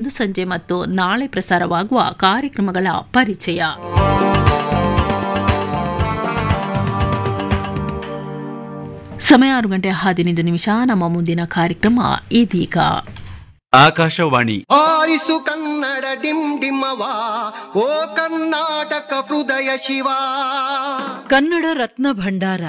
ಇಂದು ಸಂಜೆ ಮತ್ತು ನಾಳೆ ಪ್ರಸಾರವಾಗುವ ಕಾರ್ಯಕ್ರಮಗಳ ಪರಿಚಯ ಸಮಯ ಆರು ಗಂಟೆ ಹದಿನೈದು ನಿಮಿಷ ನಮ್ಮ ಮುಂದಿನ ಕಾರ್ಯಕ್ರಮ ಇದೀಗ ಆಕಾಶವಾಣಿ ಆರಿಸು ಕನ್ನಡ ಡಿಮ್ ಡಿಮ್ಮವ ಓ ಕರ್ನಾಟಕ ಹೃದಯ ಶಿವ ಕನ್ನಡ ರತ್ನ ಭಂಡಾರ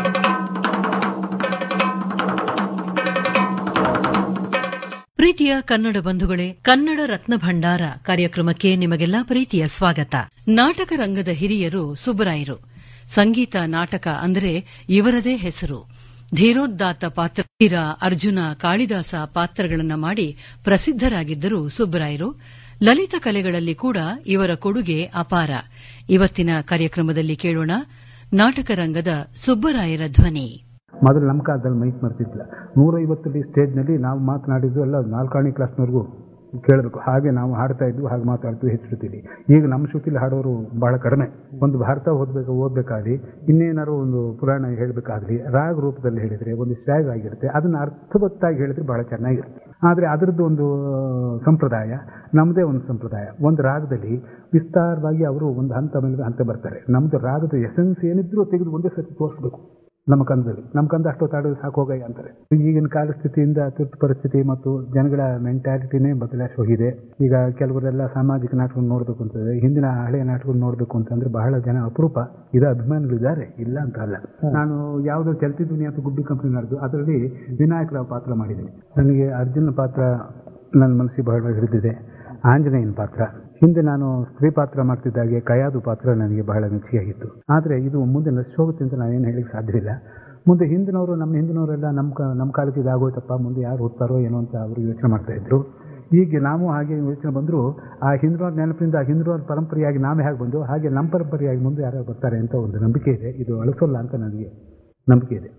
ಪ್ರೀತಿಯ ಕನ್ನಡ ಬಂಧುಗಳೇ ಕನ್ನಡ ರತ್ನ ಭಂಡಾರ ಕಾರ್ಯಕ್ರಮಕ್ಕೆ ನಿಮಗೆಲ್ಲ ಪ್ರೀತಿಯ ಸ್ವಾಗತ ನಾಟಕ ರಂಗದ ಹಿರಿಯರು ಸುಬ್ಬರಾಯರು ಸಂಗೀತ ನಾಟಕ ಅಂದರೆ ಇವರದೇ ಹೆಸರು ಧೀರೋದ್ದಾತ ಪಾತ್ರ ವೀರ ಅರ್ಜುನ ಕಾಳಿದಾಸ ಪಾತ್ರಗಳನ್ನ ಮಾಡಿ ಪ್ರಸಿದ್ಧರಾಗಿದ್ದರು ಸುಬ್ಬರಾಯರು ಲಲಿತ ಕಲೆಗಳಲ್ಲಿ ಕೂಡ ಇವರ ಕೊಡುಗೆ ಅಪಾರ ಇವತ್ತಿನ ಕಾರ್ಯಕ್ರಮದಲ್ಲಿ ಕೇಳೋಣ ನಾಟಕ ರಂಗದ ಸುಬ್ಬರಾಯರ ಧ್ವನಿ ಮೊದಲು ನಮ್ಮ ಕಾಲದಲ್ಲಿ ಮೈಕ್ ಮರ್ತಿದ್ದಿಲ್ಲ ನೂರೈವತ್ತಲ್ಲಿ ಸ್ಟೇಜ್ನಲ್ಲಿ ನಾವು ಮಾತನಾಡಿದ್ದು ಎಲ್ಲ ನಾಲ್ಕಾಣಿ ಕ್ಲಾಸ್ನವರೆಗೂ ಕೇಳಬೇಕು ಹಾಗೆ ನಾವು ಹಾಡ್ತಾ ಇದ್ವಿ ಹಾಗೆ ಮಾತಾಡ್ತೀವಿ ಹೆಚ್ಚಿರ್ತೀವಿ ಈಗ ನಮ್ಮ ಶ್ರುತಿಲಿ ಹಾಡೋರು ಭಾಳ ಕಡಿಮೆ ಒಂದು ಭಾರತ ಓದಬೇಕು ಓದಬೇಕಾಗಲಿ ಇನ್ನೇನಾದ್ರು ಒಂದು ಪುರಾಣ ಹೇಳಬೇಕಾಗಲಿ ರಾಗ ರೂಪದಲ್ಲಿ ಹೇಳಿದರೆ ಒಂದು ಸ್ಟ್ಯಾಗ್ ಆಗಿರುತ್ತೆ ಅದನ್ನು ಅರ್ಥವತ್ತಾಗಿ ಹೇಳಿದ್ರೆ ಭಾಳ ಚೆನ್ನಾಗಿರುತ್ತೆ ಆದರೆ ಅದರದ್ದು ಒಂದು ಸಂಪ್ರದಾಯ ನಮ್ಮದೇ ಒಂದು ಸಂಪ್ರದಾಯ ಒಂದು ರಾಗದಲ್ಲಿ ವಿಸ್ತಾರವಾಗಿ ಅವರು ಒಂದು ಹಂತ ಮೇಲೆ ಹಂತ ಬರ್ತಾರೆ ನಮ್ಮದು ರಾಗದ ಎಸೆನ್ಸ್ ಏನಿದ್ರೂ ತೆಗೆದು ಒಂದೇ ಸತಿ ತೋರಿಸ್ಬೇಕು ನಮ್ಮ ಕಂದದಲ್ಲಿ ನಮ್ಮ ಕಂದ ಅಷ್ಟೊತ್ತಾಡೋದು ಸಾಕು ಹೋಗಯ್ಯ ಅಂತಾರೆ ಈಗಿನ ಕಾಲ ಸ್ಥಿತಿಯಿಂದ ತುರ್ತು ಪರಿಸ್ಥಿತಿ ಮತ್ತು ಜನಗಳ ಮೆಂಟ್ಯಾಲಿಟಿನೇ ಬದಲಾಯಿಸಿ ಹೋಗಿದೆ ಈಗ ಕೆಲವರೆಲ್ಲ ಸಾಮಾಜಿಕ ನಾಟಕ ನೋಡಬೇಕು ಅಂತಂದ್ರೆ ಹಿಂದಿನ ಹಳೆಯ ನಾಟಕ ನೋಡಬೇಕು ಅಂತಂದ್ರೆ ಬಹಳ ಜನ ಅಪರೂಪ ಇದು ಅಭಿಮಾನಿಗಳಿದ್ದಾರೆ ಇಲ್ಲ ಅಂತ ಅಲ್ಲ ನಾನು ಯಾವುದೋ ಚಲ್ತಿ ದುನಿಯಾ ಅಂತ ಗುಬ್ಬಿ ಕಂಪನಿ ನಡೆದು ಅದರಲ್ಲಿ ವಿನಾಯಕರಾವ್ ಪಾತ್ರ ಮಾಡಿದ್ದೀನಿ ನನಗೆ ಅರ್ಜುನ ಪಾತ್ರ ನನ್ನ ಮನಸ್ಸಿಗೆ ಬಹಳ ಹಿಡಿದಿದೆ ಆಂಜನೇಯನ ಪಾತ್ರ ಹಿಂದೆ ನಾನು ಸ್ತ್ರೀ ಪಾತ್ರ ಮಾಡ್ತಿದ್ದಾಗೆ ಕಯಾದು ಪಾತ್ರ ನನಗೆ ಬಹಳ ಮೆಚ್ಚುಗೆಯಾಗಿತ್ತು ಆದರೆ ಇದು ಮುಂದೆ ನಶೋಗುತ್ತೆ ಅಂತ ನಾವೇನು ಹೇಳಿಕ್ಕೆ ಸಾಧ್ಯವಿಲ್ಲ ಮುಂದೆ ಹಿಂದಿನವರು ನಮ್ಮ ಹಿಂದಿನವರೆಲ್ಲ ನಮ್ಮ ಕ ನಮ್ಮ ಕಾಲಕ್ಕೆ ಇದಾಗೋಯ್ತಪ್ಪ ಮುಂದೆ ಯಾರು ಓದ್ತಾರೋ ಏನೋ ಅಂತ ಅವರು ಯೋಚನೆ ಮಾಡ್ತಾ ಇದ್ರು ಈಗ ನಾವು ಹಾಗೆ ಯೋಚನೆ ಬಂದರೂ ಆ ಹಿಂದಿನವ್ರ ನೆನಪಿನಿಂದ ಆ ಹಿಂದಿನವ್ರ ಪರಂಪರೆಯಾಗಿ ನಾವೇ ಹೇಗೆ ಬಂದು ಹಾಗೆ ನಮ್ಮ ಪರಂಪರೆಯಾಗಿ ಮುಂದೆ ಯಾರು ಬರ್ತಾರೆ ಅಂತ ಒಂದು ನಂಬಿಕೆ ಇದೆ ಇದು ಅಳಿಸೋಲ್ಲ ಅಂತ ನನಗೆ ನಂಬಿಕೆ ಇದೆ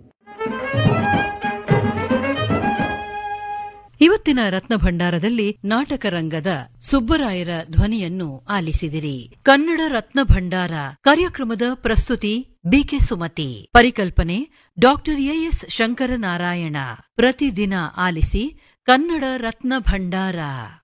ಇವತ್ತಿನ ರತ್ನ ಭಂಡಾರದಲ್ಲಿ ನಾಟಕ ರಂಗದ ಸುಬ್ಬರಾಯರ ಧ್ವನಿಯನ್ನು ಆಲಿಸಿದಿರಿ ಕನ್ನಡ ರತ್ನ ಭಂಡಾರ ಕಾರ್ಯಕ್ರಮದ ಪ್ರಸ್ತುತಿ ಬಿಕೆ ಸುಮತಿ ಪರಿಕಲ್ಪನೆ ಡಾಕ್ಟರ್ ಎಎಸ್ ಶಂಕರನಾರಾಯಣ ಪ್ರತಿದಿನ ಆಲಿಸಿ ಕನ್ನಡ ರತ್ನ ಭಂಡಾರ